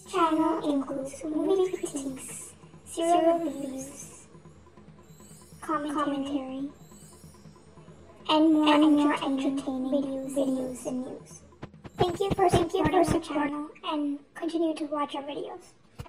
channel includes movie critiques, serial reviews, commentary, and more and more entertaining videos, videos and news. Thank you for supporting our channel and continue to watch our videos.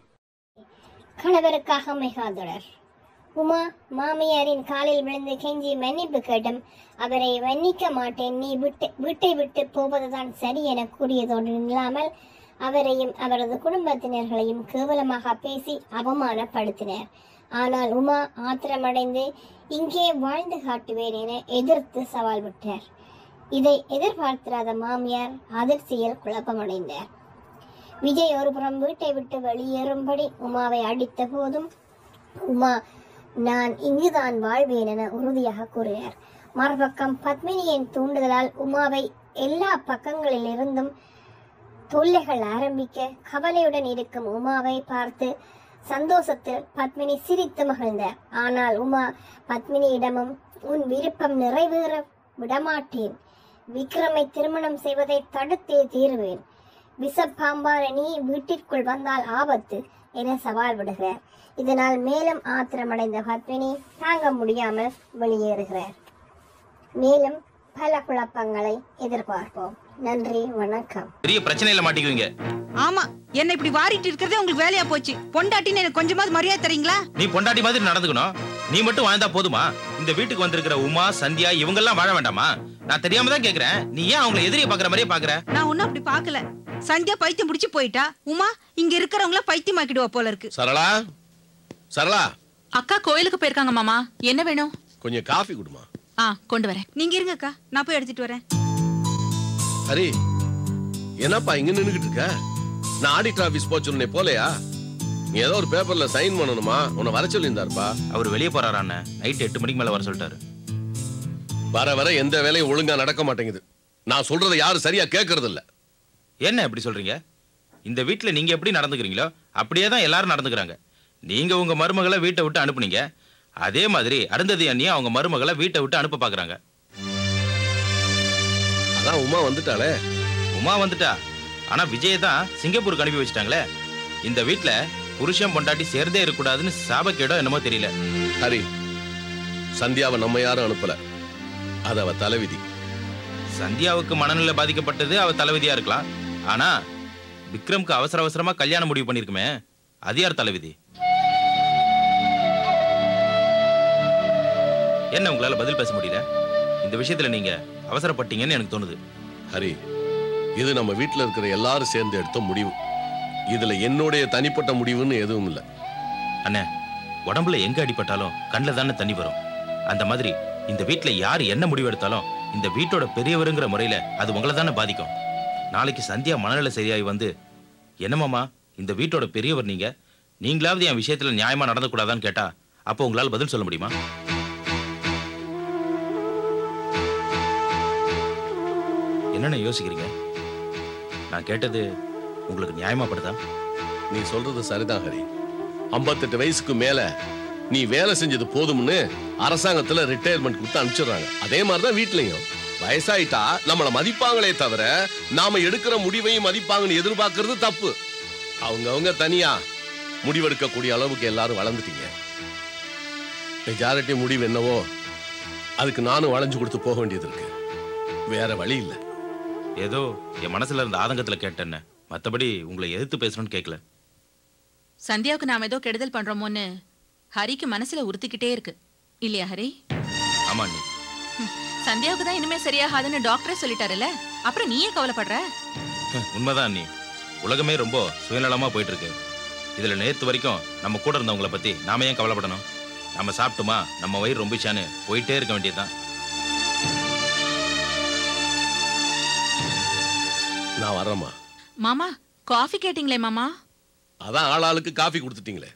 கணவருக்காக மெகாதொடர் உமா மாமியாரின் காலில் விழுந்து கெஞ்சி மன்னிப்பு கேட்டும் அவரை மன்னிக்க மாட்டேன் நீ விட்டு வீட்டை விட்டு போவதுதான் சரி என கூறியதோடு இல்லாமல் அவரையும் அவரது குடும்பத்தினர்களையும் கேவலமாக பேசி அவமானப்படுத்தினர் ஆனால் உமா ஆத்திரமடைந்து இங்கே வாழ்ந்து காட்டுவேன் என எதிர்த்து சவால் விட்டார் இதை எதிர்பார்த்திராத மாமியார் அதிர்ச்சியில் குழப்பமடைந்தார் விஜய் ஒருபுறம் வீட்டை விட்டு வெளியேறும்படி உமாவை அடித்த போதும் உமா நான் இங்குதான் வாழ்வேன் என உறுதியாக கூறினார் மறுபக்கம் பத்மினியின் தூண்டுதலால் உமாவை எல்லா பக்கங்களிலிருந்தும் தொல்லைகள் ஆரம்பிக்க கவலையுடன் இருக்கும் உமாவை பார்த்து சந்தோஷத்தில் பத்மினி சிரித்து மகிழ்ந்தார் ஆனால் உமா பத்மினியிடமும் உன் விருப்பம் நிறைவேற விடமாட்டேன் விக்ரமை திருமணம் செய்வதை தடுத்தே தீருவேன் விஷப்பாம்பான நீ வீட்டிற்குள் வந்தால் ஆபத்து என சவால் விடுகிறார் இதனால் மேலும் ஆத்திரமடைந்த பத்மினி தாங்க முடியாமல் வெளியேறுகிறார் மேலும் பல குழப்பங்களை எதிர்பார்ப்போம் நன்றி வணக்கம் பெரிய பிரச்சனையில மாட்டிக்குவீங்க ஆமா என்ன இப்படி வாரிட்டு இருக்கிறதே உங்களுக்கு வேலையா போச்சு பொண்டாட்டின்னு எனக்கு கொஞ்சமாவது மரியாதை தரீங்களா நீ பொண்டாட்டி மாதிரி நடந்துக்கணும் நீ மட்டும் வாழ்ந்தா போதுமா இந்த வீட்டுக்கு வந்திருக்கிற உமா சந்தியா இவங்க எல்லாம் வாழ வேண்டாமா நான் தெரியாம தான் கேக்குறேன் நீ ஏன் அவங்கள எதிரியை பாக்குற மாதிரியே பாக்குற நான் ஒன்னும் அப்படி பார்க்கல சந்தியா பைத்தியம் முடிச்சு போயிட்டா உமா இங்க இருக்கிறவங்கள பைத்தியமாக்கிடுவா போல இருக்கு சரளா சரளா அக்கா கோயிலுக்கு போயிருக்காங்க மாமா என்ன வேணும் கொஞ்சம் காஃபி கொடுமா ஆ கொண்டு வரேன் நீங்க இருங்கக்கா நான் போய் எடுத்துட்டு வரேன் ஹரி என்னப்பா இங்க நின்னுகிட்டு இருக்க நான் ஆடிட்டர் ஆபீஸ் போச்சுன்னே போலையா நீ ஏதோ ஒரு பேப்பர்ல சைன் பண்ணணுமா உன்னை வர சொல்லியிருந்தாருப்பா அவர் வெளியே போறாரா நைட் எட்டு மணிக்கு மேல வர சொல்லிட்டாரு வர வர எந்த வேலையும் ஒழுங்கா நடக்க மாட்டேங்குது நான் சொல்றதை யாரும் சரியா கேட்கறது இல்ல என்ன எப்படி சொல்றீங்க இந்த வீட்டுல நீங்க எப்படி நடந்துக்கிறீங்களோ அப்படியே தான் எல்லாரும் நடந்துக்கிறாங்க நீங்க உங்க மருமகளை வீட்டை விட்டு அனுப்புனீங்க அதே மாதிரி அருந்ததி அண்ணியும் அவங்க மருமகளை வீட்டை விட்டு அனுப்ப பாக்குறாங்க அதான் உமா வந்துட்டாளே உமா வந்துட்டா ஆனா விஜயை தான் சிங்கப்பூருக்கு அனுப்பி வச்சிட்டாங்களே இந்த வீட்ல புருஷன் பொண்டாட்டி சேர்ந்தே இருக்கக்கூடாதுன்னு சாபக்கேடோ என்னமோ தெரியல ஹரி சந்தியாவை நம்ம யாரும் அனுப்பல அது அவ தலைவிதி சந்தியாவுக்கு மனநிலை பாதிக்கப்பட்டது அவ தலைவிதியா இருக்கலாம் ஆனா விக்ரம்க்கு அவசர அவசரமா கல்யாணம் முடிவு பண்ணிருக்குமே அது யார் தலைவிதி என்ன உங்களால பதில் பேச முடியல இந்த விஷயத்துல நீங்க அவசரப்பட்டீங்கன்னு எனக்கு தோணுது ஹரி இது நம்ம வீட்ல இருக்கிற எல்லாரும் சேர்ந்து எடுத்த முடிவு இதுல என்னுடைய தனிப்பட்ட முடிவுன்னு எதுவும் இல்ல அண்ணே உடம்புல எங்க அடிபட்டாலும் கண்ணில் தானே தண்ணி வரும் அந்த மாதிரி இந்த வீட்ல யார் என்ன முடிவு எடுத்தாலும் இந்த வீட்டோட பெரியவருங்கிற முறையில அது உங்களை தானே பாதிக்கும் நாளைக்கு சந்தியா மனநிலை சரியாகி வந்து என்னமாமா இந்த வீட்டோட பெரியவர் நீங்க நீங்களாவது என் விஷயத்துல நியாயமா நடந்துக்கூடாதான்னு கேட்டா அப்போ உங்களால பதில் சொல்ல முடியுமா என்னென்ன யோசிக்கிறீங்க நான் கேட்டது உங்களுக்கு நியாயமா படுதா நீ சொல்றது சரிதான் ஹரி 58 வயசுக்கு மேல நீ வேலை செஞ்சது போதும்னு அரசாங்கத்துல ரிட்டையர்மெண்ட் கொடுத்து அனுப்பிச்சிடுறாங்க அதே மாதிரிதான் வீட்லயும் வயசாயிட்டா நம்மள மதிப்பாங்களே தவிர நாம எடுக்கிற முடிவையும் மதிப்பாங்கன்னு எதிர்பார்க்கறது தப்பு அவங்க அவங்க தனியா முடிவெடுக்கக்கூடிய அளவுக்கு எல்லாரும் வளர்ந்துட்டீங்க மெஜாரிட்டி முடிவு என்னவோ அதுக்கு நானும் வளைஞ்சு கொடுத்து போக வேண்டியது இருக்கு வேற வழி இல்லை ஏதோ என் மனசுல இருந்த ஆதங்கத்துல கேட்டேன்னு மத்தபடி உங்களை எதிர்த்து பேசணும்னு கேட்கல சந்தியாவுக்கு நாம ஏதோ கெடுதல் பண்றோமோன்னு ஹரிக்கு மனசுல உறுத்திக்கிட்டே இருக்கு இல்லையா ஹரி ஆமா நீ ஹம், சந்தியாவுக்கு தான் இனிமே சரியாகாதுன்னு டாக்டரே சொல்லிட்டாருல்ல அப்புறம் நீயே கவலைப்படுற உண்மைதான் நீ உலகமே ரொம்ப சுயநலமா போயிட்டு இருக்கு இதுல நேத்து வரைக்கும் நம்ம கூட இருந்தவங்கள பத்தி நாம ஏன் கவலைப்படணும் நம்ம சாப்பிட்டுமா நம்ம வயிறு ரொம்பிச்சான்னு போயிட்டே இருக்க வேண்டியதுதான் நான் வரேம்மா மாமா காஃபி கேட்டிங்களே மாமா அதான் ஆளாளுக்கு காஃபி கொடுத்துட்டீங்களே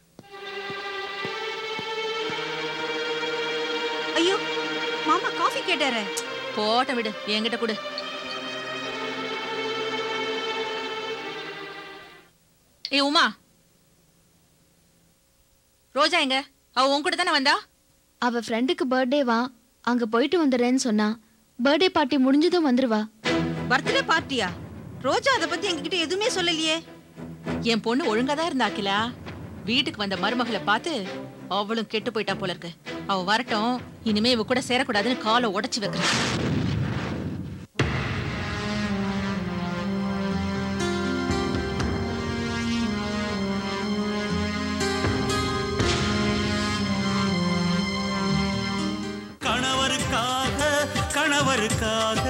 ஐயோ மாமா காஃபி கேட்டாரே போட்ட விடு என்கிட்ட கொடு ஏ உமா ரோஜா எங்க அவ உன் கூட தானே வந்தா அவ ஃப்ரெண்டுக்கு பர்த்டேவா அங்க போயிட்டு வந்துடுறேன்னு சொன்னா பர்த்டே பார்ட்டி முடிஞ்சதும் வந்துருவா பர்த்டே பார்ட்டியா ரோஜா அதை பத்தி எங்ககிட்ட எதுவுமே சொல்லலையே என் பொண்ணு ஒழுங்காதான் இருந்தா அகிலா வீட்டுக்கு வந்த மருமகளை பார்த்து அவளும் கெட்டு போயிட்டா போல இருக்கு அவ வரட்டும் இனிமே இவ கூட சேரக்கூடாதுன்னு காலை உடைச்சு வைக்கிறேன் கணவருக்காக கணவருக்காக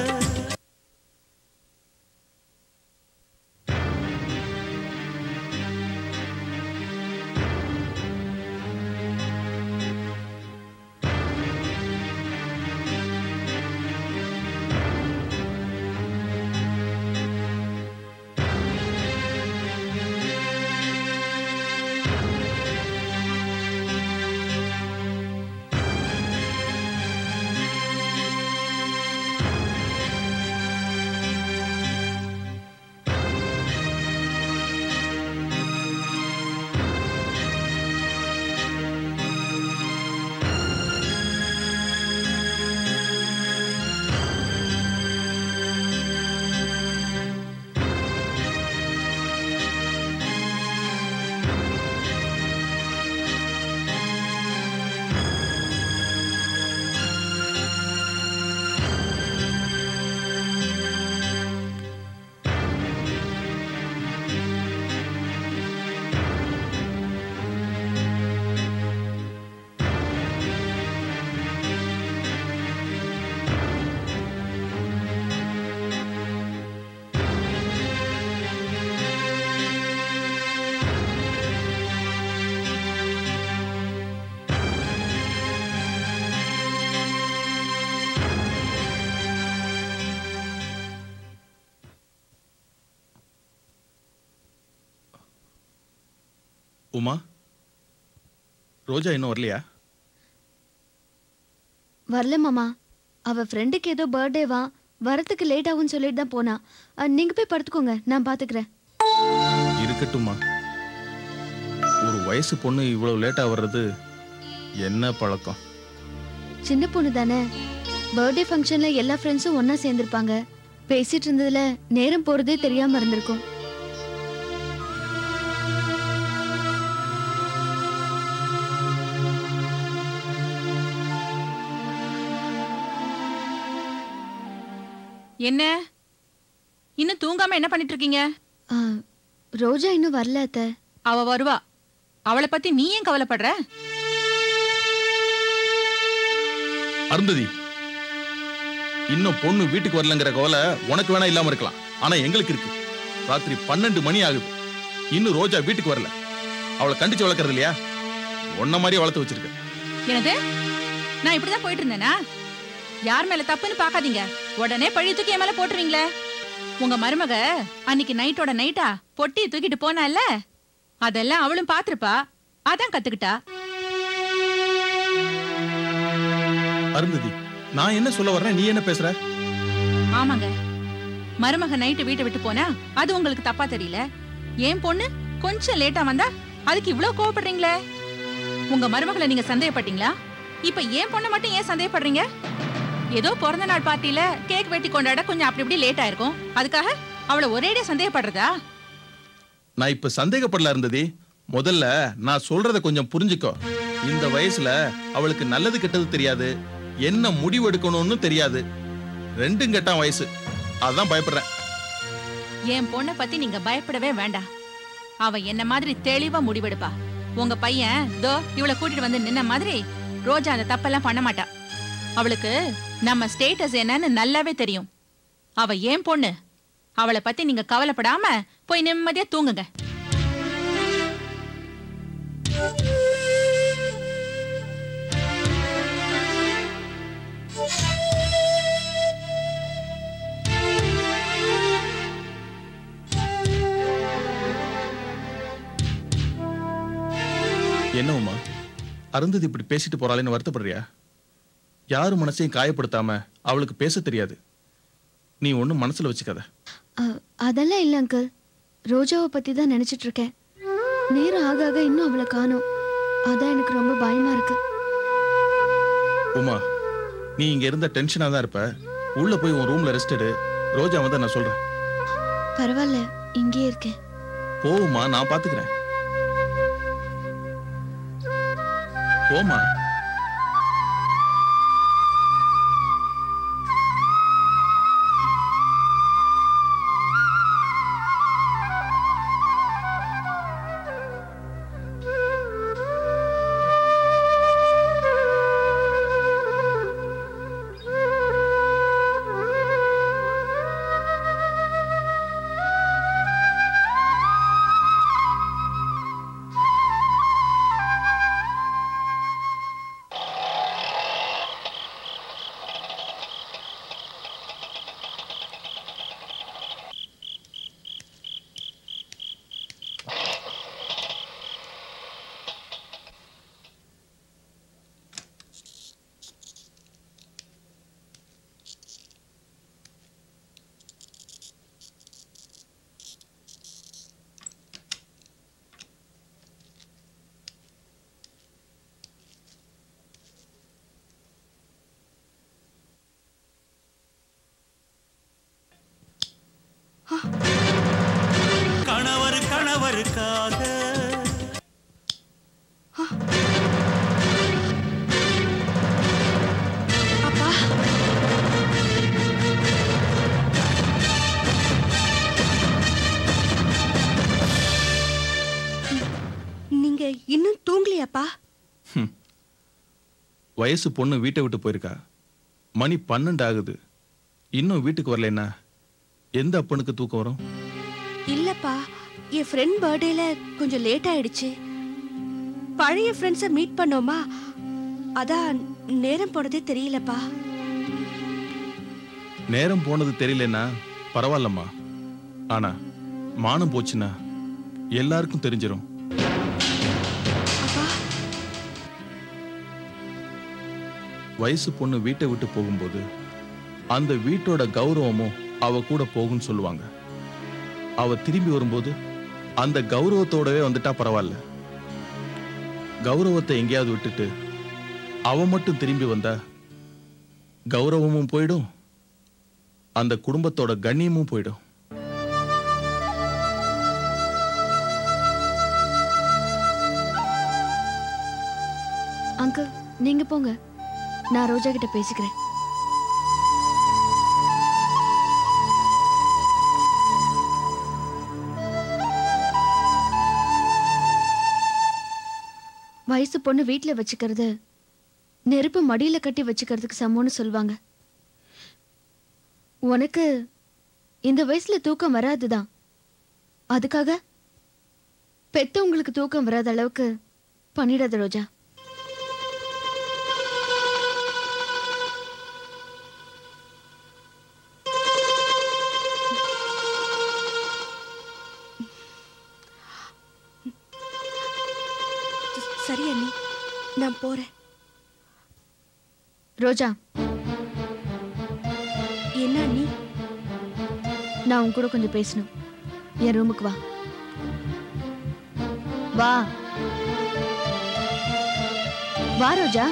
உமா ரோஜா இன்னும் வரலையா வரல மாமா அவ ஃப்ரெண்டுக்கு ஏதோ பர்த்டேவா வரத்துக்கு லேட் ஆகும்னு சொல்லிட்டு தான் போனா அ, நீங்க போய் படுத்துக்கோங்க நான் பாத்துக்கிறேன் இருக்கட்டும்மா ஒரு வயசு பொண்ணு இவ்வளவு லேட்டா வர்றது என்ன பழக்கம் சின்ன பொண்ணு தானே பர்த்டே ஃபங்க்ஷன்ல எல்லா ஃப்ரெண்ட்ஸும் ஒண்ணா சேர்ந்திருப்பாங்க பேசிட்டு இருந்ததுல நேரம் போறதே தெரியாம இருந்திருக்கும் என்ன இன்னும் தூங்காம என்ன பண்ணிட்டு இருக்கீங்க ஆ, ரோஜா இன்னும் வரல அத்தை அவ வருவா அவளை பத்தி நீ ஏன் கவலைப்படுற அருந்ததி இன்னும் பொண்ணு வீட்டுக்கு வரலங்கிற கவலை உனக்கு வேணா இல்லாம இருக்கலாம் ஆனா எங்களுக்கு இருக்கு ராத்திரி பன்னெண்டு மணி ஆகுது இன்னும் ரோஜா வீட்டுக்கு வரல அவளை கண்டிச்சு வளர்க்கறது இல்லையா உன்ன மாதிரி வளர்த்து வச்சிருக்க என்னது நான் இப்படிதான் போயிட்டு இருந்தேனா யார் மேல தப்புன்னு பாக்காதீங்க உடனே பழி தூக்கி என் மேல போட்டுருவீங்களே உங்க மருமக அன்னைக்கு நைட்டோட நைட்டா பொட்டி தூக்கிட்டு போனால அதெல்லாம் அவளும் பாத்திருப்பா அதான் கத்துக்கிட்டா அருந்ததி நான் என்ன சொல்ல வர்றேன் நீ என்ன பேசுற ஆமாங்க மருமக நைட்டு வீட்டை விட்டு போனா அது உங்களுக்கு தப்பா தெரியல ஏன் பொண்ணு கொஞ்சம் லேட்டா வந்தா அதுக்கு இவ்ளோ கோவப்படுறீங்களே உங்க மருமகளை நீங்க சந்தேகப்பட்டீங்களா இப்ப ஏன் பொண்ணை மட்டும் ஏன் சந்தேகப்படுறீங்க ஏதோ பிறந்த நாள் பார்ட்டில கேக் வெட்டி கொண்டாட கொஞ்சம் அப்படி இப்படி லேட் ஆயிருக்கும் அதுக்காக அவளை ஒரேடியா சந்தேகப்படுறதா நான் இப்ப சந்தேகப்படல இருந்ததி முதல்ல நான் சொல்றத கொஞ்சம் புரிஞ்சுக்கோ இந்த வயசுல அவளுக்கு நல்லது கெட்டது தெரியாது என்ன முடிவு எடுக்கணும்னு தெரியாது ரெண்டும் கெட்டான் வயசு அதான் பயப்படுறேன் என் பொண்ணை பத்தி நீங்க பயப்படவே வேண்டாம் அவ என்ன மாதிரி தெளிவா முடிவெடுப்பா உங்க பையன் தோ இவளை கூட்டிட்டு வந்து நின்ன மாதிரி ரோஜா அந்த தப்பெல்லாம் பண்ண மாட்டா அவளுக்கு நம்ம ஸ்டேட்டஸ் என்னன்னு நல்லாவே தெரியும் அவ ஏன் பொண்ணு அவளை பத்தி நீங்க கவலைப்படாம போய் நிம்மதியா தூங்குங்க என்ன உமா அருந்ததி இப்படி பேசிட்டு போறாளேன்னு வருத்தப்படுறியா யாரு மனசையும் காயப்படுத்தாம அவளுக்கு பேச தெரியாது நீ ஒண்ணும் மனசுல வச்சுக்காத அ, அதெல்லாம் இல்ல அங்கிள் ரோஜாவை பத்தி தான் நினைச்சிட்டு இருக்கேன் நேரம் ஆக ஆக இன்னும் அவளை காணோம் அதான் எனக்கு ரொம்ப பயமா இருக்கு உமா நீ இங்க இருந்த டென்ஷனா தான் இருப்ப உள்ள போய் உன் ரூம்ல ரெஸ்ட் எடு ரோஜா வந்து நான் சொல்றேன் பரவாயில்ல இங்கேயே இருக்கேன் போவுமா நான் பாத்துக்கிறேன் போமா கணவர் கணவருக்காக அப்பா நீங்க இன்னும் தூங்கலையாப்பா வயசு பொண்ணு வீட்டை விட்டு போயிருக்கா மணி பன்னெண்டு ஆகுது இன்னும் வீட்டுக்கு வரலைன்னா எந்த அப்பனுக்கு தூக்கம் வரும் இல்லப்பா என் ஃப்ரெண்ட் பர்த்டேல கொஞ்சம் லேட் ஆயிடுச்சு பழைய ஃப்ரெண்ட்ஸை மீட் பண்ணோமா அதான் நேரம் போனதே தெரியலப்பா நேரம் போனது தெரியலன்னா பரவாயில்லம்மா ஆனா மானம் போச்சுன்னா எல்லாருக்கும் தெரிஞ்சிரும் வயசு பொண்ணு வீட்டை விட்டு போகும்போது அந்த வீட்டோட கௌரவமும் அவ கூட போகும்னு சொல்லுவாங்க அவ திரும்பி வரும்போது அந்த கௌரவத்தோடவே வந்துட்டா பரவாயில்ல கௌரவத்தை எங்கேயாவது விட்டுட்டு அவ மட்டும் திரும்பி வந்தா கௌரவமும் போயிடும் அந்த குடும்பத்தோட கண்ணியமும் போயிடும் அங்கிள் நீங்க போங்க நான் ரோஜா கிட்ட பேசிக்கிறேன் வயசு பொண்ணு வீட்ல வச்சுக்கிறது நெருப்பு மடியில கட்டி வச்சுக்கிறதுக்கு சமம்னு சொல்லுவாங்க உனக்கு இந்த வயசுல தூக்கம் வராதுதான் அதுக்காக பெத்தவங்களுக்கு தூக்கம் வராத அளவுக்கு பண்ணிடாத ரோஜா சரி அண்ணி நான் போறேன் ரோஜா என்ன அண்ணி நான் உன் கூட கொஞ்சம் பேசணும் என் ரூமுக்கு வா வா வா ரோஜா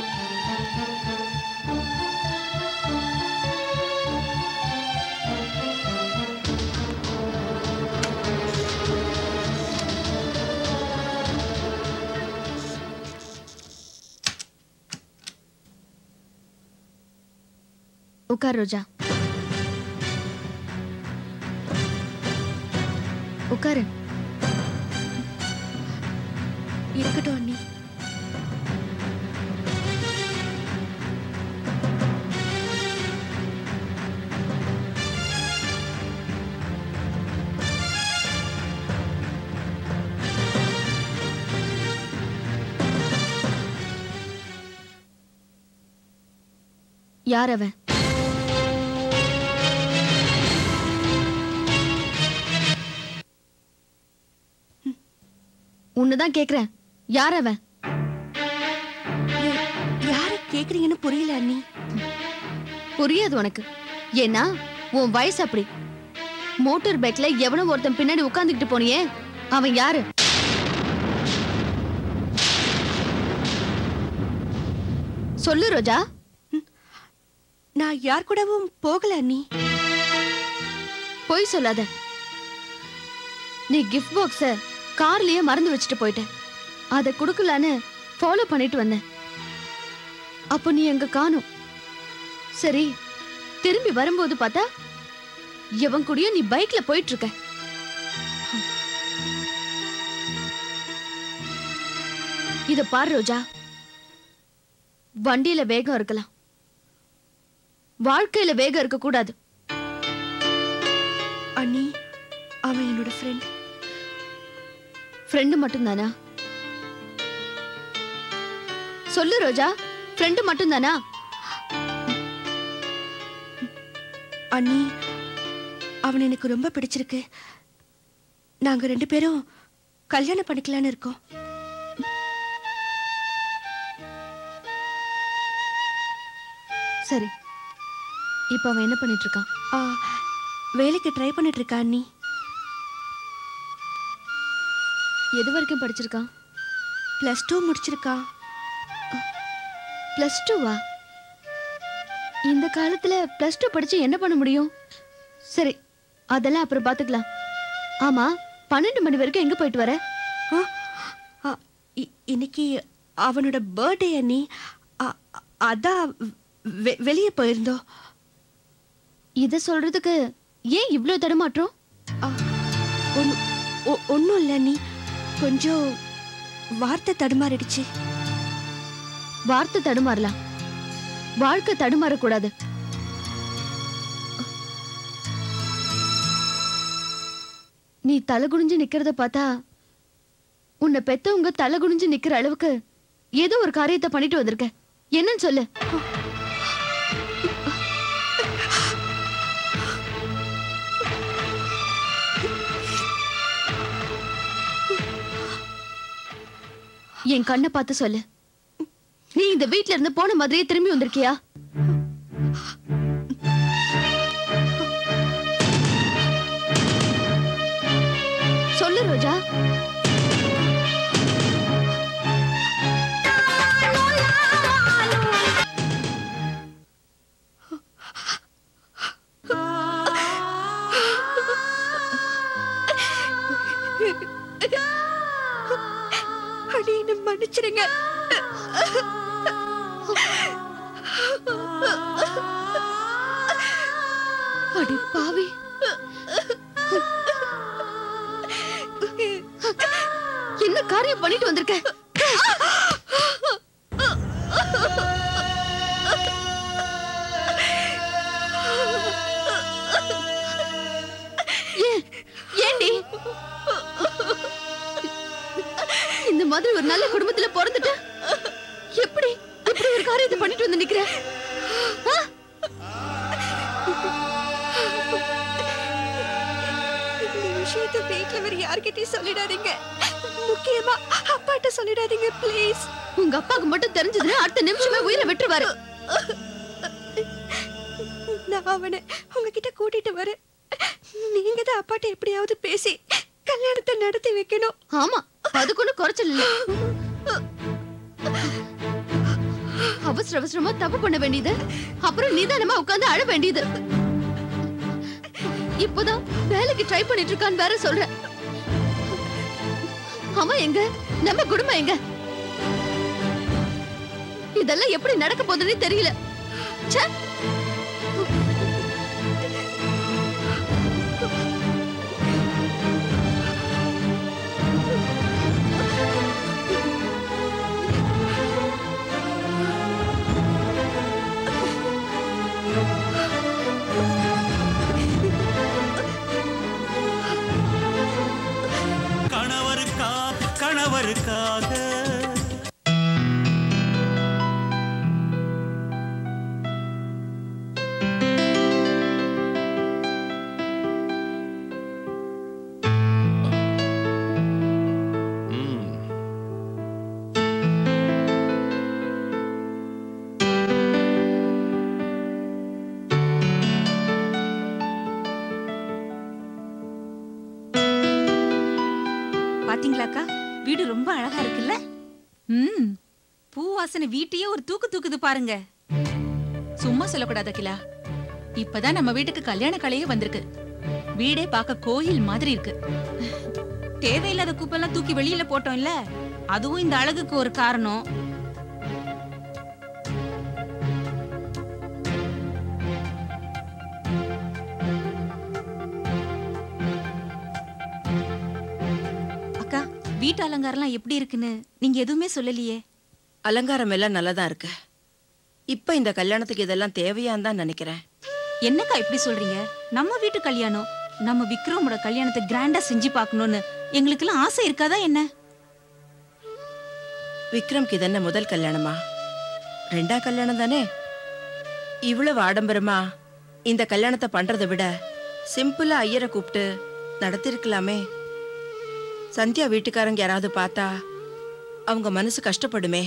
உட்கார் ரோஜா உட்காரு இருக்கட்டும் அண்ணி யார் அவன் உன்னைதான் கேக்குறேன் யார் அவன் யார கேக்குறீங்கன்னு புரியல அண்ணி புரியாது உனக்கு ஏன்னா உன் வயசு அப்படி மோட்டார் பைக்ல எவனோ ஒருத்தன் பின்னாடி உட்கார்ந்துகிட்டு போனியே அவன் யாரு சொல்லு ரோஜா நான் யார் கூடவும் போகல அண்ணி பொய் சொல்லாத நீ கிஃப்ட் பாக்ஸ கார்லயே மறந்து வச்சுட்டு போயிட்ட அதை கொடுக்கலான்னு ஃபாலோ பண்ணிட்டு வந்தேன் அப்போ நீ எங்க காணோம் சரி திரும்பி வரும்போது பார்த்தா எவன் கூடயும் நீ பைக்ல போயிட்டு இருக்க இத பாரு ரோஜா வண்டியில வேகம் இருக்கலாம் வாழ்க்கையில வேகம் இருக்க கூடாது அண்ணி அவன் என்னோட ஃப்ரெண்ட் ஃப்ரெண்டு மட்டும்தானா சொல்லு ரோஜா ஃப்ரெண்டு மட்டும்தானா அண்ணி அவன் எனக்கு ரொம்ப பிடிச்சிருக்கு நாங்க ரெண்டு பேரும் கல்யாணம் பண்ணிக்கலான்னு இருக்கோம் சரி இப்ப அவன் என்ன பண்ணிட்டு இருக்கான் ஆ, வேலைக்கு ட்ரை பண்ணிட்டு இருக்கா அண்ணி எது வரைக்கும் படிச்சிருக்கான் ப்ளஸ் டூ முடிச்சிருக்கா பிளஸ் டூவா இந்த காலத்துல பிளஸ் டூ படிச்சு என்ன பண்ண முடியும் சரி அதெல்லாம் அப்புறம் பாத்துக்கலாம் ஆமா பன்னெண்டு மணி வரைக்கும் எங்க போயிட்டு வர ஆ, ஆ, இ- இன்னைக்கு அவனோட பர்த்டே அண்ணி அ- அ- அதான் வெ- வெளியே போயிருந்தோம் இத சொல்றதுக்கு ஏன் இவ்ளோ தடுமாற்றம் ஒன்றும் இல்லை அண்ணி கொஞ்சம் வார்த்தை தடுமாறிடுச்சு வார்த்தை தடுமாறலாம் வாழ்க்கை தடுமாறக்கூடாது நீ தலை குனிஞ்சு நிக்கிறத பார்த்தா உன்னை பெத்தவங்க தலை குனிஞ்சு நிக்கிற அளவுக்கு ஏதோ ஒரு காரியத்தை பண்ணிட்டு வந்திருக்க என்னன்னு சொல்லு என் கண்ணை பார்த்து சொல்லு நீ இந்த வீட்ல இருந்து போன மாதிரியே திரும்பி வந்திருக்கியா சொல்லு ரோஜா அடி என்ன மன்னிச்சிடுங்க அடி பாவி என்ன காரியம் பண்ணிட்டு வந்திருக்க ஏன் ஏண்டி இந்த மாதிரி ஒரு நல்ல குடும்பத்துல பிறந்துட்டு எப்படி எப்படி ஒரு காரியத்தை பண்ணிட்டு வந்து நிக்கிற ஆ? இந்த விஷயத்தை வீட்ல வேற யார்கிட்டயும் சொல்லிடாதீங்க முக்கியமா அப்பாட்ட சொல்லிடாதீங்க ப்ளீஸ் உங்க அப்பாக்கு மட்டும் தெரிஞ்சதுன்னா அடுத்த நிமிஷமே உயிரை விட்டுருவாரு நான் அவனை உங்ககிட்ட கூட்டிட்டு வரேன் நீங்க தான் அப்பாட்ட எப்படியாவது பேசி கல்யாணத்தை நடத்தி வைக்கணும் ஆமா அதுக்கு ஒண்ணு குறைச்சல் இல்ல அவசர அவசரமா தப்பு பண்ண வேண்டியது அப்புறம் நிதானமா உட்கார்ந்து அழ வேண்டியது இப்போதான் வேலைக்கு ட்ரை பண்ணிட்டு இருக்கான்னு வேற சொல்ற அவன் எங்க நம்ம குடும்பம் எங்க இதெல்லாம் எப்படி நடக்க போகுதுன்னு தெரியல ச்சே கணவருக்காக கணவருக்காக ம். பாத்தீங்களாக்கா வீடு ரொம்ப அழகா இருக்குல்ல ம் பூ வாசனை வீட்டையே ஒரு தூக்கு தூக்குது பாருங்க சும்மா சொல்லக்கூடாது அகிலா இப்பதான் நம்ம வீட்டுக்கு கல்யாண கலையே வந்திருக்கு வீடே பார்க்க கோயில் மாதிரி இருக்கு தேவையில்லாத குப்பெல்லாம் தூக்கி வெளியில போட்டோம் இல்ல அதுவும் இந்த அழகுக்கு ஒரு காரணம் அக்கா வீட்டு அலங்காரம்லாம் எப்படி இருக்குன்னு நீங்க எதுவுமே சொல்லலையே அலங்காரம் எல்லாம் நல்லதா இருக்கு இப்ப இந்த கல்யாணத்துக்கு இதெல்லாம் தேவையான்னு தான் நினைக்கிறேன் என்னக்கா இப்படி சொல்றீங்க நம்ம வீட்டு கல்யாணம் நம்ம விக்ரமோட கல்யாணத்தை கிராண்டா செஞ்சு பார்க்கணும்னு எங்களுக்கெல்லாம் ஆசை இருக்காதா என்ன விக்ரம்க்கு இது என்ன முதல் கல்யாணமா ரெண்டா கல்யாணம் தானே இவ்வளவு ஆடம்பரமா இந்த கல்யாணத்தை பண்றதை விட சிம்பிளா ஐயரை கூப்பிட்டு நடத்திருக்கலாமே சந்தியா வீட்டுக்காரங்க யாராவது பார்த்தா அவங்க மனசு கஷ்டப்படுமே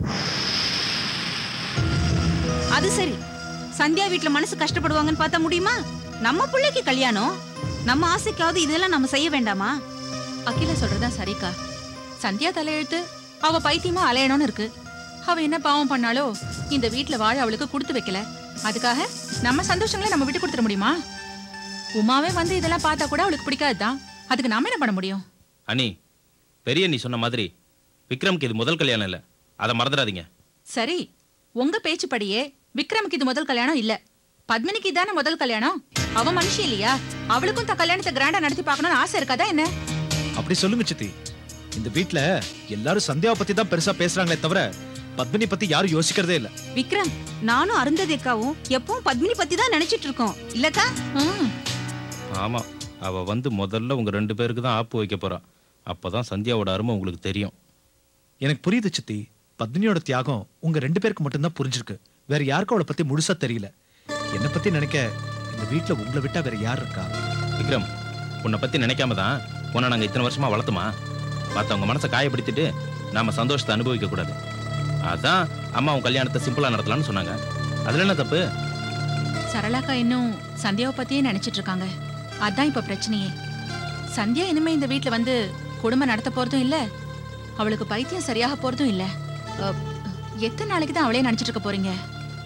அது சரி சந்தியா வீட்ல மனசு கஷ்டப்படுவாங்கன்னு பார்த்தா முடியுமா நம்ம பிள்ளைக்கு கல்யாணம் நம்ம ஆசைக்காவது இதெல்லாம் நம்ம செய்ய வேண்டாமா அகிலா சொல்றதா சரிக்கா சந்தியா தலையெழுத்து அவ பைத்தியமா அலையணும்னு இருக்கு அவ என்ன பாவம் பண்ணாலோ இந்த வீட்ல வாழ அவளுக்கு கொடுத்து வைக்கல அதுக்காக நம்ம சந்தோஷங்களை நம்ம விட்டு கொடுத்துட முடியுமா உமாவே வந்து இதெல்லாம் பார்த்தா கூட அவளுக்கு பிடிக்காதுதான் அதுக்கு நாம என்ன பண்ண முடியும் அனி பெரிய நீ சொன்ன மாதிரி விக்ரம்க்கு இது முதல் கல்யாணம் இல்ல அதை மறந்துடாதீங்க சரி உங்க பேச்சுப்படியே விக்ரமுக்கு இது முதல் கல்யாணம் இல்ல பத்மினிக்கு இதானே முதல் கல்யாணம் அவ மனுஷி இல்லையா அவளுக்கும் தன் கல்யாணத்தை கிராண்டா நடத்தி பார்க்கணும்னு ஆசை இருக்காதா என்ன அப்படி சொல்லுங்க சித்தி இந்த வீட்ல எல்லாரும் சந்தியாவை பத்தி தான் பெருசா பேசுறாங்களே தவிர பத்மினி பத்தி யாரும் யோசிக்கிறதே இல்ல விக்ரம் நானும் அருந்ததி அக்காவும் எப்பவும் பத்மினி பத்தி தான் நினைச்சிட்டு இருக்கோம் இல்லக்கா ஆமா அவ வந்து முதல்ல உங்க ரெண்டு பேருக்கு தான் ஆப்பு வைக்க போறா அப்பதான் சந்தியாவோட அருமை உங்களுக்கு தெரியும் எனக்கு புரியுது சித்தி பத்மினியோட தியாகம் உங்க ரெண்டு பேருக்கு மட்டும்தான் புரிஞ்சிருக்கு வேற யாருக்கும் அவளை பத்தி முழுசா தெரியல என்னை பத்தி நினைக்க இந்த வீட்ல உங்களை விட்டா வேற யார் இருக்கா விக்ரம் உன்னை பத்தி நினைக்காம தான் உன்னை நாங்க இத்தனை வருஷமா வளர்த்துமா மத்தவங்க மனசை காயப்படுத்திட்டு நாம சந்தோஷத்தை அனுபவிக்க கூடாது அதான் அம்மா உன் கல்யாணத்தை சிம்பிளா நடத்தலாம்னு சொன்னாங்க அதுல என்ன தப்பு சரளாக்கா இன்னும் சந்தியாவை பத்தியே நினைச்சிட்டு இருக்காங்க அதான் இப்ப பிரச்சனையே சந்தியா இனிமே இந்த வீட்ல வந்து குடும்பம் நடத்த போறதும் இல்ல அவளுக்கு பைத்தியம் சரியாக போறதும் இல்ல அ, எத்தனை நாளைக்கு தான் அவளே நினைச்சிட்டு இருக்க போறீங்க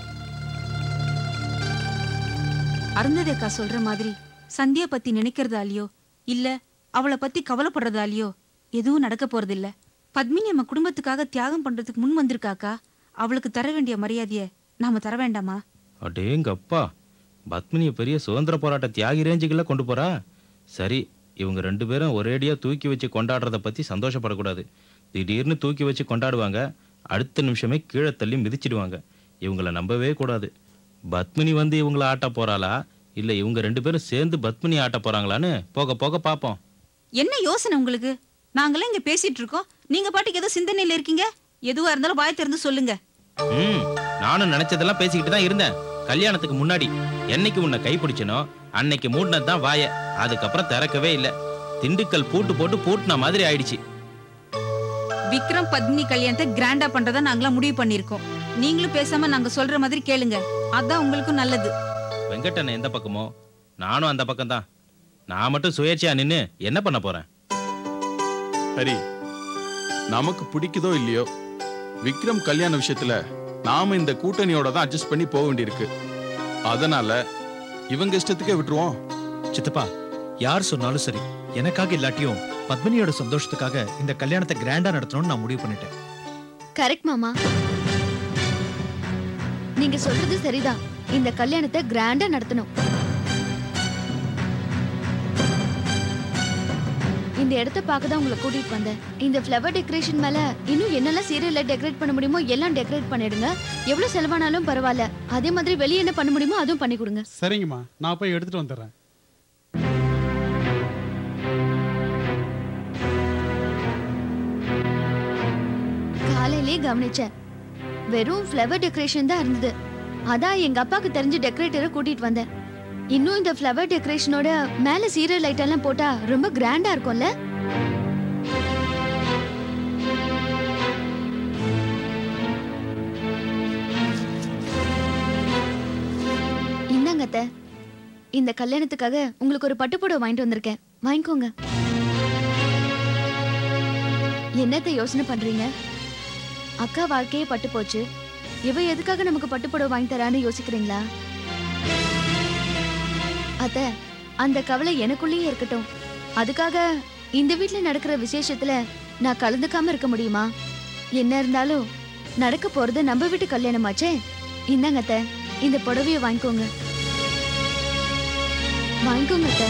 அருந்ததி அக்கா சொல்ற மாதிரி சந்தியா பத்தி நினைக்கிறதாலயோ இல்ல அவளை பத்தி கவலைப்படுறதாலயோ எதுவும் நடக்க போறது இல்ல பத்மினி நம்ம குடும்பத்துக்காக தியாகம் பண்றதுக்கு முன் வந்திருக்காக்கா அவளுக்கு தர வேண்டிய மரியாதைய நாம தர வேண்டாமா அடேங்கப்பா பத்மினிய பெரிய சுதந்திர போராட்ட தியாகி ரேஞ்சுக்குள்ள கொண்டு போறா சரி இவங்க ரெண்டு பேரும் ஒரேடியா தூக்கி வச்சு கொண்டாடுறத பத்தி சந்தோஷப்படக்கூடாது திடீர்னு தூக்கி வச்சு கொண்டாடுவாங்க அடுத்த நிமிஷமே கீழே தள்ளி மிதிச்சிடுவாங்க இவங்கள நம்பவே கூடாது பத்மினி வந்து இவங்கள ஆட்ட போறாளா இல்ல இவங்க ரெண்டு பேரும் சேர்ந்து பத்மினி ஆட்ட போறாங்களான்னு போக போக பாப்போம் என்ன யோசனை உங்களுக்கு நாங்கெல்லாம் இங்க பேசிட்டு இருக்கோம் நீங்க பாட்டுக்கு ஏதோ சிந்தனையில இருக்கீங்க எதுவா இருந்தாலும் வாய் திறந்து சொல்லுங்க ம் நானும் நினைச்சதெல்லாம் பேசிக்கிட்டு தான் இருந்தேன் கல்யாணத்துக்கு முன்னாடி என்னைக்கு உன்னை கைப்பிடிச்சனோ அன்னைக்கு மூடினது தான் வாய அதுக்கப்புறம் திறக்கவே இல்லை திண்டுக்கல் பூட்டு போட்டு பூட்டின மாதிரி ஆயிடுச்சு விக்ரம் பத்மினி கல்யாணத்தை கிராண்டா பண்றதா நாங்களாம் முடிவு பண்ணிருக்கோம் நீங்களும் பேசாம நாங்க சொல்ற மாதிரி கேளுங்க அதான் உங்களுக்கும் நல்லது வெங்கட்டண்ணன் எந்த பக்கமோ நானும் அந்த பக்கம்தான் நான் மட்டும் சுயேட்சையா நின்னு என்ன பண்ண போறேன் ஹரி நமக்கு பிடிக்குதோ இல்லையோ விக்ரம் கல்யாண விஷயத்துல நாம இந்த கூட்டணியோட தான் அட்ஜஸ்ட் பண்ணி போக வேண்டியிருக்கு அதனால இவங்க இஷ்டத்துக்கே விட்டுருவோம் சித்தப்பா யார் சொன்னாலும் சரி எனக்காக இல்லாட்டியும் பத்மினியோட சந்தோஷத்துக்காக இந்த கல்யாணத்தை கிராண்டா நடத்தணும்னு நான் முடிவு பண்ணிட்டேன் கரெக்ட் மாமா நீங்க சொல்றது சரிதான் இந்த கல்யாணத்தை கிராண்டா நடத்தணும் இந்த இடத்த பார்க்க தான் உங்களை கூட்டிட்டு வந்தேன் இந்த ஃப்ளவர் டெக்கரேஷன் மேல இன்னும் என்னெல்லாம் சீரியல்ல டெக்கரேட் பண்ண முடியுமோ எல்லாம் டெக்கரேட் பண்ணிடுங்க எவ்வளவு செலவானாலும் பரவாயில்ல அதே மாதிரி வெளியே என்ன பண்ண முடியுமோ அதுவும் பண்ணி கொடுங்க சரிங்கம்மா நான் போய் எடுத்துட்டு வந்துடுறேன் காலையிலே கவனிச்சேன் வெறும் ஃப்ளவர் டெக்கரேஷன் தான் இருந்தது அதான் எங்க அப்பாக்கு தெரிஞ்ச டெக்கரேட்டரை கூட்டிட்டு வந்தேன் இன்னும் இந்த ஃப்ளவர் டெக்கரேஷனோட மேல சீரியல் லைட் எல்லாம் போட்டா ரொம்ப கிராண்டா இருக்கும்ல இந்தாங்க அத்தை இந்த கல்யாணத்துக்காக உங்களுக்கு ஒரு பட்டுப்புடவை வாங்கிட்டு வந்திருக்கேன் வாங்கிக்கோங்க என்னத்தை யோசனை பண்றீங்க அக்கா வாழ்க்கையே பட்டு போச்சு இவ எதுக்காக நமக்கு பட்டுப்புடவை வாங்கி தரான்னு யோசிக்கிறீங்களா அத்த அந்த கவலை எனக்குள்ளேயே இருக்கட்டும் அதுக்காக இந்த வீட்ல நடக்கிற விசேஷத்துல நான் கலந்துக்காம இருக்க முடியுமா என்ன இருந்தாலும் நடக்க போறது நம்ம வீட்டு கல்யாணமாச்சே இந்தாங்க அத்தை இந்த புடவைய வாங்கிக்கோங்க வாங்கிக்கோங்க அத்தை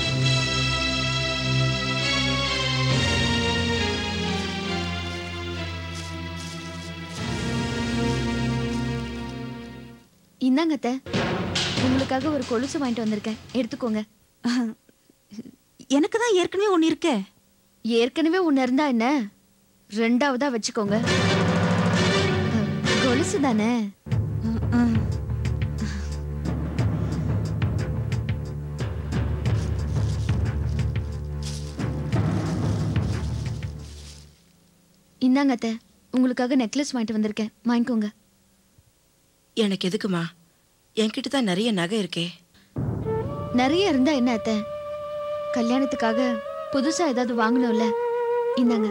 இந்தாங்க அத்தை உங்களுக்காக ஒரு கொலுசு வாங்கிட்டு வந்திருக்கேன் எடுத்துக்கோங்க எனக்கு தான் ஏற்கனவே ஒன்று இருக்கே ஏற்கனவே ஒன்று இருந்தா என்ன ரெண்டாவதா வச்சுக்கோங்க அஹ், கொலுசு தானே இந்தாங்க அத்தை உங்களுக்காக நெக்லஸ் வாங்கிட்டு வந்திருக்கேன் வாங்கிக்கோங்க எனக்கு எதுக்குமா என்கிட்ட தான் நிறைய நகை இருக்கே நிறைய இருந்தா என்ன அத்தை கல்யாணத்துக்காக புதுசா ஏதாவது வாங்கணும்ல இந்தாங்க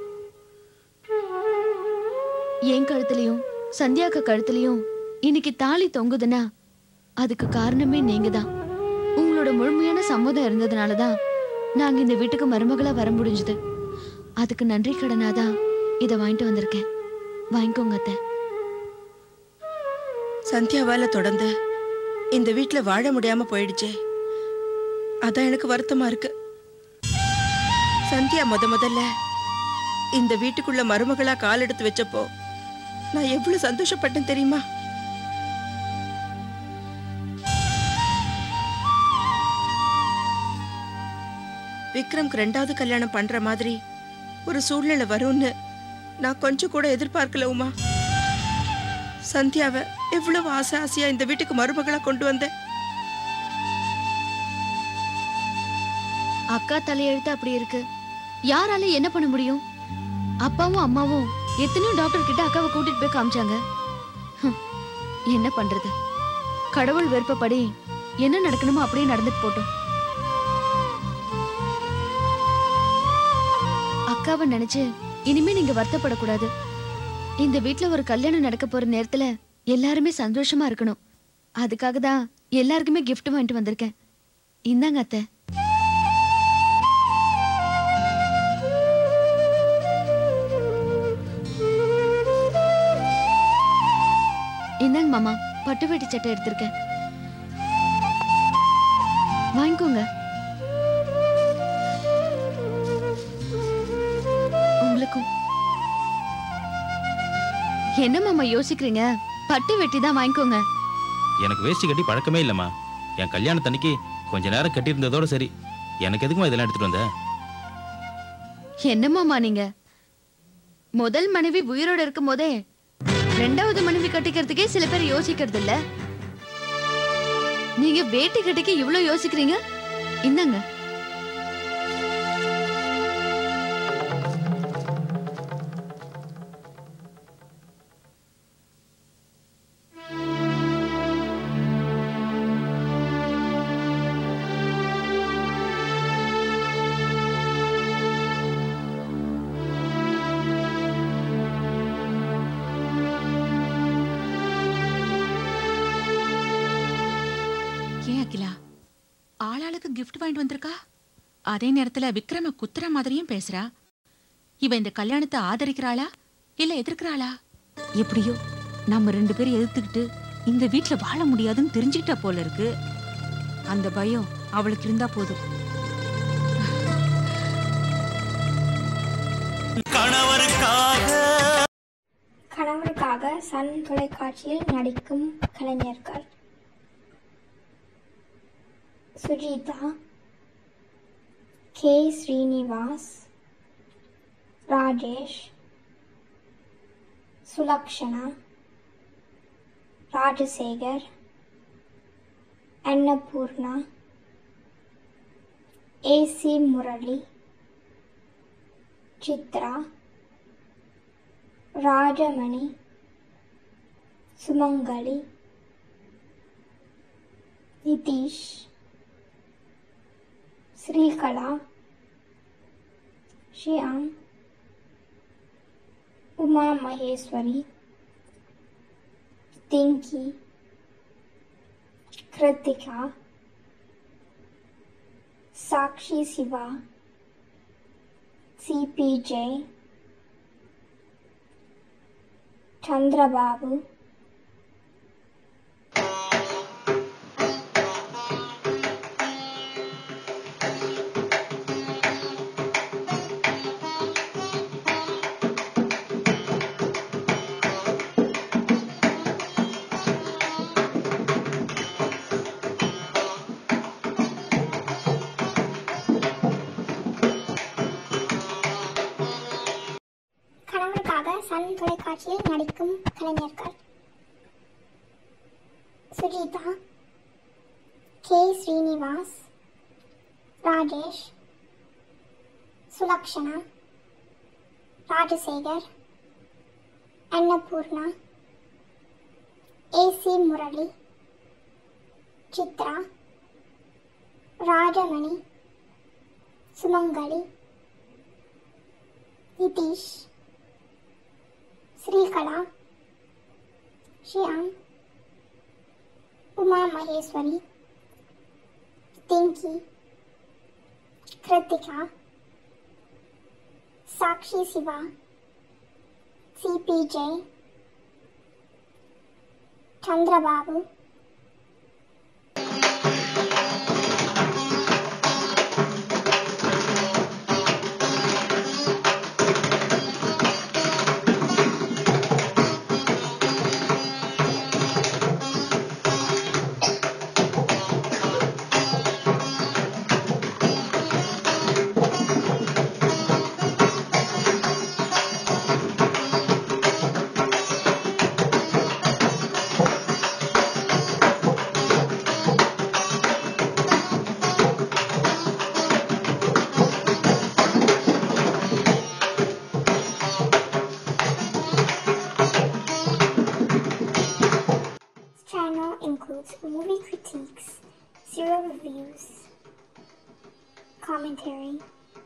என் கழுத்துலயும் சந்தியாக்க கழுத்துலயும் இன்னைக்கு தாலி தொங்குதுன்னா அதுக்கு காரணமே நீங்க தான் உங்களோட முழுமையான சம்மதம் இருந்ததுனால தான் நாங்க இந்த வீட்டுக்கு மருமகளா வர முடிஞ்சது அதுக்கு நன்றி கடனாதான் இதை வாங்கிட்டு வந்திருக்கேன் வாங்கிக்கோங்க அத்தை சந்தியாவால தொடர்ந்து இந்த வீட்ல வாழ முடியாம போயிடுச்சே அதான் எனக்கு வருத்தமா இருக்கு சந்தியா முத முதல்ல இந்த வீட்டுக்குள்ள மருமகளா கால் எடுத்து வச்சப்போ நான் எவ்வளவு சந்தோஷப்பட்டேன் தெரியுமா விக்ரம்க்கு ரெண்டாவது கல்யாணம் பண்ற மாதிரி ஒரு சூழ்நிலை வரும்னு நான் கொஞ்சம் கூட எதிர்பார்க்கல உமா சந்தியாவை எவ்வளவு ஆசை ஆசையா இந்த வீட்டுக்கு மருமகளா கொண்டு வந்தேன் அக்கா தலையெழுத்து அப்படி இருக்கு யாரால என்ன பண்ண முடியும் அப்பாவும் அம்மாவும் எத்தனையோ டாக்டர் கிட்ட அக்காவை கூட்டிட்டு போய் காமிச்சாங்க ஹம், என்ன பண்றது கடவுள் விருப்பப்படி என்ன நடக்கணுமோ அப்படியே நடந்துட்டு போட்டோம் அக்காவை நினைச்சு இனிமே நீங்க வருத்தப்படக்கூடாது இந்த வீட்ல ஒரு கல்யாணம் நடக்க போற நேரத்துல எல்லாருமே சந்தோஷமா இருக்கணும் அதுக்காக தான் எல்லாருக்குமே gift வாங்கிட்டு வந்திருக்கேன் இந்தாங்க அத்தை இந்தாங்க மாமா பட்டு வேட்டி சட்டை எடுத்திருக்கேன் வாங்கிக்கோங்க உங்களுக்கும் என்ன மாமா யோசிக்கிறீங்க பட்டு வெட்டி தான் வாங்கிக்கோங்க எனக்கு வேஷ்டி கட்டி பழக்கமே இல்லைம்மா என் கல்யாணத்தன்னைக்கு கொஞ்ச நேரம் கட்டியிருந்ததோட சரி எனக்கு எதுக்குமா இதெல்லாம் எடுத்துட்டு வந்த என்ன மாமா நீங்க முதல் மனைவி உயிரோட இருக்கும் போதே ரெண்டாவது மனைவி கட்டிக்கிறதுக்கே சில பேர் யோசிக்கிறது இல்ல நீங்க வேட்டி கட்டிக்க இவ்ளோ யோசிக்கிறீங்க இந்தாங்க ஏன் அகிலா ஆளாளுக்கு gift வாங்கிட்டு வந்திருக்கா அதே நேரத்துல விக்ரம குத்துற மாதிரியும் பேசுறா இவ இந்த கல்யாணத்தை ஆதரிக்கிறாளா இல்ல எதிர்க்கிறாளா எப்படியோ நம்ம ரெண்டு பேரும் எதிர்த்துக்கிட்டு இந்த வீட்ல வாழ முடியாதுன்னு தெரிஞ்சுக்கிட்டா போல இருக்கு அந்த பயம் அவளுக்கு இருந்தா போதும் கணவருக்காக கணவருக்காக சன் தொலைக்காட்சியில் நடிக்கும் கலைஞர்கள் சுஜிதா கே ஸ்ரீனிவாஸ் ராஜேஷ் சுலக்ஷனா ராஜசேகர் அன்னபூர்ணா ஏசி முரளி சித்ரா ராஜமணி சுமங்கலி நிதிஷ் ஸ்ரீகலா ஷியாம் உமா மகேஸ்வரி திங்கி கிருத்திகா சாக்ஷி சிவா CPJ, Chandrababu, கணவனுக்காக சன் தொலைக்காட்சியில் நடிக்கும் கலைஞர்கள் Sujitha K Srinivas Rajesh Sulakshana Rajasekar Annapoorna AC Murali Chitra Rajamani Sumangali Nithish Srikala Shyam Uma Maheswari Pinky Krithika Sakshi Siva CPJ Chandrababu This channel includes movie critiques, serial reviews, commentary,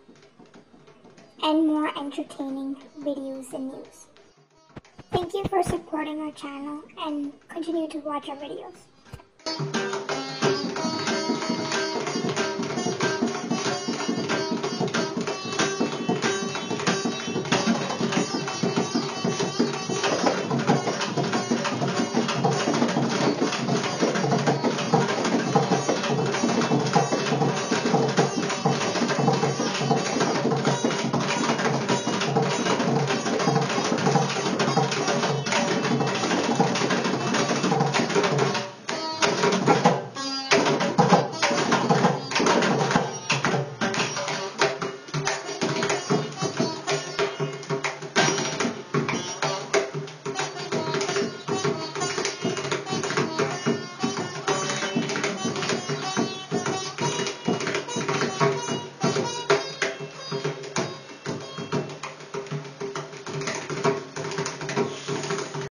and more entertaining videos and news. Thank you for supporting our channel and continue to watch our videos.